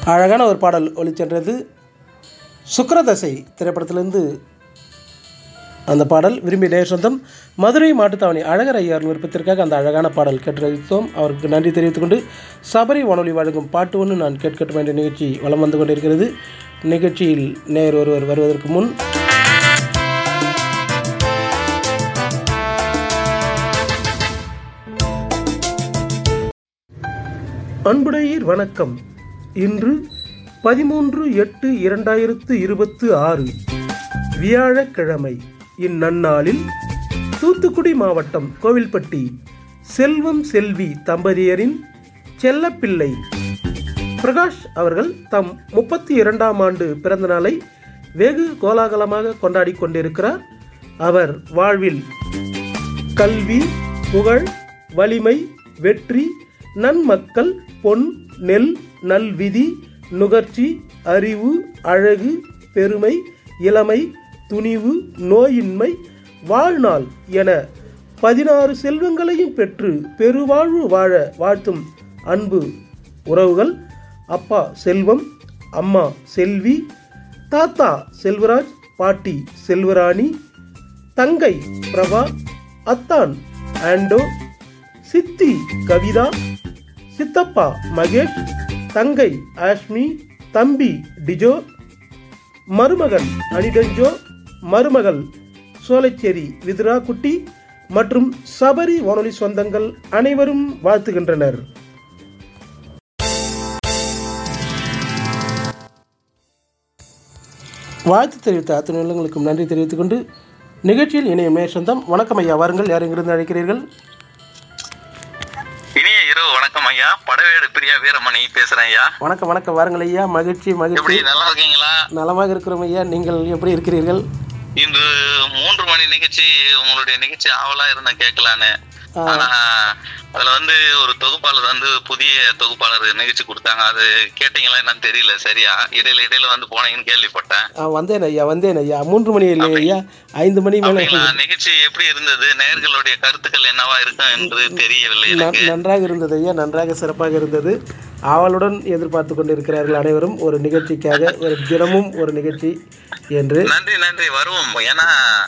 அழகான ஒரு பாடல் ஒளிச்சென்றது சுக்கரதசை திரைப்படத்திலிருந்து அந்த பாடல் விரும்பி நேர் சொந்தம் மதுரை மாட்டுத்தாவணி அழகர் ஐயார் விருப்பத்திற்காக அந்த அழகான பாடல் கேட்டு ரசித்தோம் அவருக்கு நன்றி தெரிவித்துக் கொண்டு சபரி வானொலி வழங்கும் பாட்டு ஒன்று நான் கேட்கட்டும் என்ற நிகழ்ச்சி வலம் வந்து கொண்டிருக்கிறது நிகழ்ச்சியில் நேர் ஒருவர் வருவதற்கு முன் அன்புடையீர் வணக்கம் இன்று பதிமூன்று எட்டு இரண்டாயிரத்து இருபத்து ஆறு வியாழக்கிழமை இந்நன்னாளில் தூத்துக்குடி மாவட்டம் கோவில்பட்டி செல்வம் செல்வி தம்பதியரின் செல்லப்பிள்ளை பிரகாஷ் அவர்கள் தம் முப்பத்தி இரண்டாம் ஆண்டு பிறந்த நாளை வெகு கோலாகலமாக கொண்டாடி கொண்டிருக்கிறார் அவர் வாழ்வில் கல்வி புகழ் வலிமை வெற்றி நன்மக்கள் பொன் நெல் நல்விதி நுகர்ச்சி அறிவு அழகு பெருமை இளமை துணிவு நோயின்மை வாழ்நாள் என பதினாறு செல்வங்களையும் பெற்று பெருவாழ்வு வாழ வாழ்த்தும் அன்பு உறவுகள் அப்பா செல்வம் அம்மா செல்வி தாத்தா செல்வராஜ் பாட்டி செல்வராணி தங்கை பிரபா அத்தான் ஆண்டோ சித்தி கவிதா சித்தப்பா மகேஷ் தங்கை ஆஷ்மி தம்பி டிஜோ மருமகன் அனிடஞ்சோ மருமகள் சோலைச்சேரி விதுரா குட்டி மற்றும் சபரி வானொலி சொந்தங்கள் அனைவரும் வாழ்த்துகின்றனர் வாழ்த்து தெரிவித்த அத்தனை உள்ளங்களுக்கும் நன்றி தெரிவித்துக் கொண்டு நிகழ்ச்சியில் இணைய மே சொந்தம் வணக்கம் ஐயா வாருங்கள் யார் எங்கிருந்து அழைக்கிறீர்கள் இனிய இரவு வணக்கம் ஐயா படவேடு பிரியா வீரமணி பேசுறேன் ஐயா வணக்கம் வணக்கம் வாருங்கள் ஐயா மகிழ்ச்சி மகிழ்ச்சி எப்படி நல்லா இருக்கீங்களா நலமாக இருக்கிறோம் ஐயா நீங்கள் எப்படி இருக்கிறீர்கள் இன்று மூன்று மணி நிகழ்ச்சி உங்களுடைய நிகழ்ச்சி ஆவலா இருந்தேன் கேட்கலான்னு ஆனா அதுல வந்து ஒரு தொகுப்பாளர் வந்து புதிய தொகுப்பாளர் நிகழ்ச்சி கொடுத்தாங்க அது கேட்டீங்களா என்னன்னு தெரியல சரியா இடையில இடையில வந்து போனீங்கன்னு கேள்விப்பட்டேன் ஆ வந்தேன் ஐயா வந்தேன் ஐயா மூன்று மணி இல்லை ஐயா ஐந்து மணி மேலே அப்படிங்களா நிகழ்ச்சி எப்படி இருந்தது நேயர்களுடைய கருத்துக்கள் என்னவா இருக்கும் என்று தெரியவில்லை நன்- எனக்கு நன்றாக இருந்தது ஐயா நன்றாக சிறப்பாக இருந்தது ஆவலுடன் எதிர்பார்த்து கொண்டிருக்கிறார்கள் அனைவரும் ஒரு நிகழ்ச்சிக்காக ஒரு தினமும் ஒரு நிகழ்ச்சி என்று நன்றி நன்றி வருவோம் ஏன்னா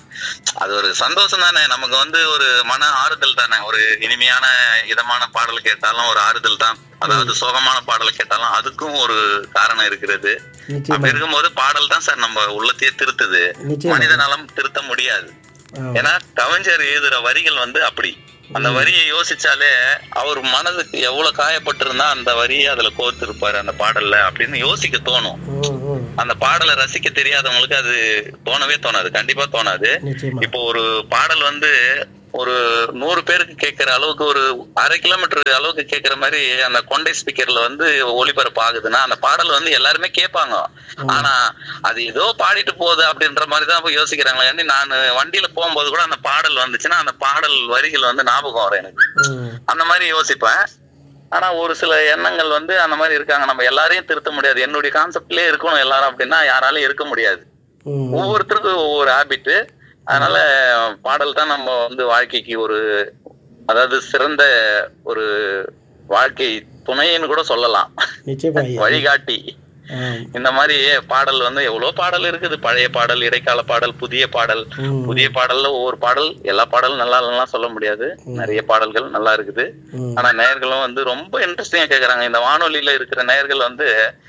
அது ஒரு சந்தோஷம் தானே நமக்கு வந்து ஒரு மன ஆறுதல் தானே ஒரு இனிமையான இதமான பாடல் கேட்டாலும் ஒரு ஆறுதல் தான் அதாவது சோகமான பாடல் கேட்டாலும் அதுக்கும் ஒரு காரணம் இருக்கிறது நிச்சயம் அப்படி இருக்கும்போது பாடல் தான் சார் நம்ம உள்ளத்தையே திருத்துது நிச்சயம் மனித நலம் திருத்த முடியாது ஆ, ஏன்னா கவிஞர் எழுதுற வரிகள் வந்து அப்படி அந்த வரியை யோசிச்சாலே அவர் மனதுக்கு எவ்வளவு காயப்பட்டிருந்தா அந்த வரியை அதுல கோர்த்திருப்பாரு அந்த பாடல்ல அப்படின்னு யோசிக்க தோணும் ம், ம். அந்த பாடலை ரசிக்க தெரியாதவங்களுக்கு அது தோணவே தோணாது கண்டிப்பா தோணாது நிச்சயமா இப்போ ஒரு பாடல் வந்து ஒரு நூறு பேருக்கு கேட்கிற அளவுக்கு ஒரு அரை கிலோமீட்டர் அளவுக்கு கேட்கிற மாதிரி அந்த கொண்டை ஸ்பீக்கர்ல வந்து ஒளிபரப்பு ஆகுதுன்னா அந்த பாடல் வந்து எல்லாருமே கேட்பாங்க ஆனா அது ஏதோ பாடிட்டு போகுது அப்படின்ற மாதிரி தான் போய் யோசிக்கிறாங்க ஏன்னா நான் வண்டியில போகும்போது கூட அந்த பாடல் வந்துச்சுன்னா அந்த பாடல் வரிகள் வந்து ஞாபகம் வரும் எனக்கு ம், அந்த மாதிரி யோசிப்பேன் ஆனா ஒரு சில எண்ணங்கள் வந்து அந்த மாதிரி இருக்காங்க நம்ம எல்லாரையும் திருத்த முடியாது என்னுடைய கான்செப்ட்லயே இருக்கணும் எல்லாரும் அப்படின்னா யாராலையும் இருக்க முடியாது ம். ஒவ்வொருத்தருக்கும் ஒவ்வொரு ஹாபிட் அதனால பாடல் தான் நம்ம வந்து வாழ்க்கைக்கு ஒரு அதாவது சிறந்த ஒரு வாழ்க்கை துணைன்னு கூட சொல்லலாம் நிச்சயமா ஐயா வழிகாட்டி ஆம். இந்த மாதிரி பாடல் வந்து எவ்வளவு பாடல் இருக்குது பழைய பாடல் இடைக்கால பாடல் புதிய பாடல் ம், புதிய பாடல்ல ஒவ்வொரு பாடல் எல்லா பாடலும் நல்லா இல்லைன்னா சொல்ல முடியாது நிறைய பாடல்கள் நல்லா இருக்குது ம். ஆனா நேயர்களும் வந்து ரொம்ப இன்ட்ரெஸ்டிங்கா கேக்குறாங்க இந்த வானொலியில இருக்கிற நேயர்கள் வந்து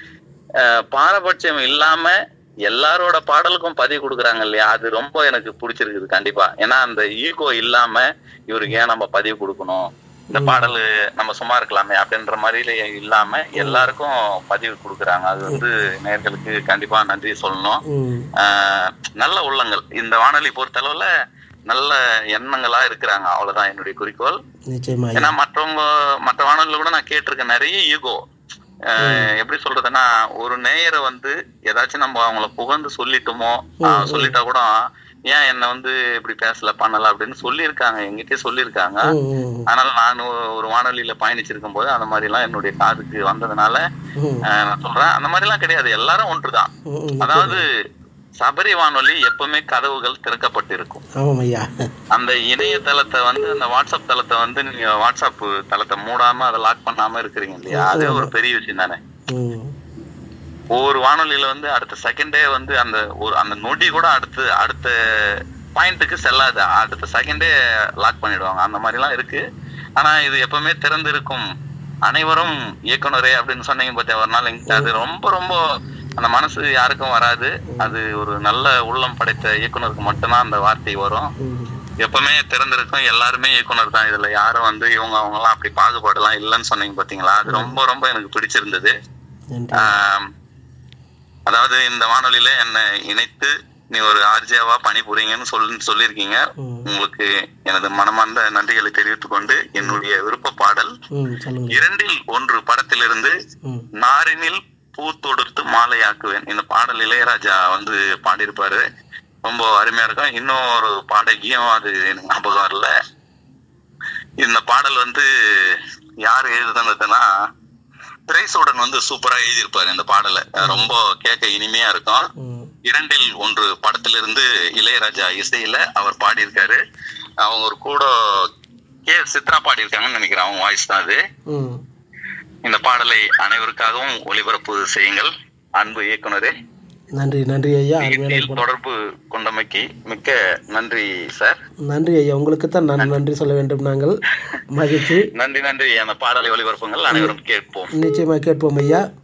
அஹ், பாரபட்சம் இல்லாம எல்லாரோட பாடலுக்கும் பதிவு கொடுக்குறாங்க இல்லையா அது ரொம்ப எனக்கு பிடிச்சிருக்குது கண்டிப்பா ஏன்னா அந்த ஈகோ இல்லாம இவருக்கு ஏன் நம்ம பதிவு கொடுக்கணும் இந்த பாடல் நம்ம சும்மா இருக்கலாமே அப்படின்ற மாதிரி இல்லாம எல்லாருக்கும் பதிவு கொடுக்குறாங்க அது வந்து நேயர்களுக்கு கண்டிப்பா நன்றி சொல்லணும் ம். ஆஹ் நல்ல உள்ளங்கள் இந்த வானொலி பொறுத்தளவுல நல்ல எண்ணங்களா இருக்கிறாங்க அவ்வளவுதான் என்னுடைய குறிக்கோள் நிச்சயமா ஐயா ஏன்னா மற்றவங்க மற்ற வானொலியில கூட நான் கேட்டிருக்கேன் நிறைய ஈகோ எப்படி சொல்றதுன்னா ஒரு நேயரை வந்து ஏதாச்சும் நம்ம அவங்கள புகழ்ந்து சொல்லிட்டோமோ ஆஹ் சொல்லிட்டா கூட ஏன் என்ன வந்து இப்படி பேசல பண்ணல அப்படின்னு சொல்லியிருக்காங்க எங்கிட்டே சொல்லியிருக்காங்க ம், ம், அதனால நான் ஒரு வானொலியில பயணிச்சிருக்கும் போது அந்த மாதிரி எல்லாம் என்னுடைய காதுக்கு வந்ததுனால ம், ஆஹ் நான் சொல்றேன் அந்த மாதிரி எல்லாம் கிடையாது எல்லாரும் ஒன்றுதான் ம், ம். அதாவது சபரி வானொலி எப்பவுமே கதவுகள் திறக்கப்பட்டிருக்கும் ஆமாம் ஐயா அந்த இணையதளத்தை வந்து அந்த வாட்ஸ்அப் தளத்தை வந்து நீங்க வாட்ஸ்அப் தளத்தை மூடாம அதை லாக் பண்ணாம இருக்கிறீங்க இல்லையா அதே ஒரு பெரிய விஷயம் தானே ம் ஒவ்வொரு வானொலியில வந்து அடுத்த செகண்டே வந்து அந்த ஒரு அந்த நொடி கூட அடுத்து அடுத்த பாயிண்ட்டுக்கு செல்லாது அடுத்த செகண்டே லாக் பண்ணிடுவாங்க அந்த மாதிரிலாம் இருக்கு ஆனா இது எப்பவுமே திறந்திருக்கும் அனைவரும் இயக்குனரே அப்படின்னு சொன்னீங்க பார்த்தா ஒரு நாள் எங்க- அது ரொம்ப ரொம்ப அந்த மனசு யாருக்கும் வராது அது ஒரு நல்ல உள்ளம் படைத்த இயக்குனருக்கு மட்டும்தான் அந்த வார்த்தை வரும் ம். எப்பவுமே திறந்திருக்கும் எல்லாருமே இயக்குனர் தான் இதுல யாரும் வந்து இவங்க அவங்க எல்லாம் அப்படி பாகுபாடுலாம் இல்லைன்னு சொன்னீங்க பாத்தீங்களா அது ரொம்ப ரொம்ப எனக்கு பிடிச்சிருந்தது நன்றி ஆம், அதாவது இந்த வானொலியில என்னை இணைத்து நீ ஒரு ஆர்ஜியாவா பணிபுரிங்கன்னு சொல்லி சொல்லியிருக்கீங்க ம். உங்களுக்கு எனது மனமார்ந்த நன்றிகளை தெரிவித்துக் கொண்டு என்னுடைய விருப்ப பாடல் ம் சொல்லுங்க இரண்டில் ஒன்று படத்திலிருந்து ம் நாரினில் பூ தொடுத்து மாலையாக்குவேன் இந்த பாடல் இளையராஜா வந்து பாடியிருப்பாரு ரொம்ப அருமையா இருக்கும் இன்னும் ஒரு பாடகியும் அது எனக்கு ஞாபகம் வரல இந்த பாடல் வந்து யார் எழுதுனதுன்னா திரைசூடன் வந்து சூப்பரா எழுதியிருப்பாரு இந்த பாடலை ரொம்ப கேட்க இனிமையா இருக்கும் ம் இரண்டில் ஒன்று படத்திலிருந்து இளையராஜா இசையில அவர் பாடியிருக்காரு அவங்க ஒரு கூட கே சித்ரா பாடியிருக்காங்கன்னு நினைக்கிறேன் அவங்க வாய்ஸ் தான் அது ம் இந்த பாடலை அனைவருக்காகவும் ஒளிபரப்பு செய்யுங்கள் அன்பு இயக்குனரே நன்றி நன்றி ஐயா அருமையான நிகழ்ச்சியில் தொடர்பு கொண்டமைக்கு மிக்க நன்றி சார் நன்றி ஐயா உங்களுக்கு தான் நான் நன்றி சொல்ல வேண்டும் நாங்கள் மகிழ்ச்சி நன்றி நன்றி அந்த பாடலை ஒளிபரப்புங்கள் அனைவரும் கேட்போம் நிச்சயமாக கேட்போம் ஐயா